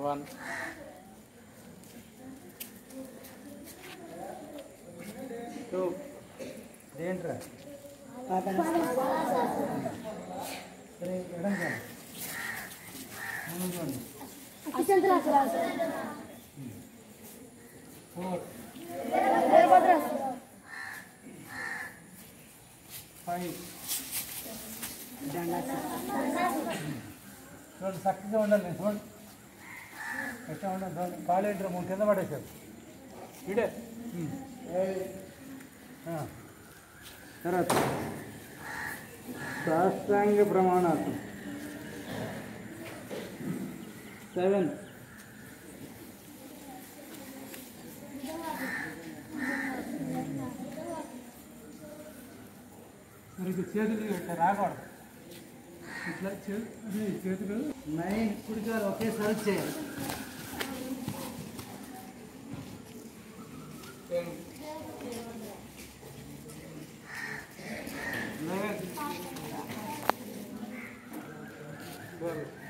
One two దేంట్రా సరే ఎడం కాదు ముందు చూడండి ఫోర్ ఫైవ్ చూడండి చక్కగా ఉండాలి నేను చూడండి ఎట్లా ఉండాలి చూడండి కాలు ఏంటారు మూడు కింద పడేశారు ఇడే ఆ. తర్వాత సాష్టాంగ ప్రమాణాలు సెవెన్ మరి ఇది చేతులు ఇట్లా రాకూడదు ఇట్లా చే- అది చేతులు నైన్ కుడికాలు ఒకేసారి చేయాలి టెన్ లెవెన్ ట్వెల్వ్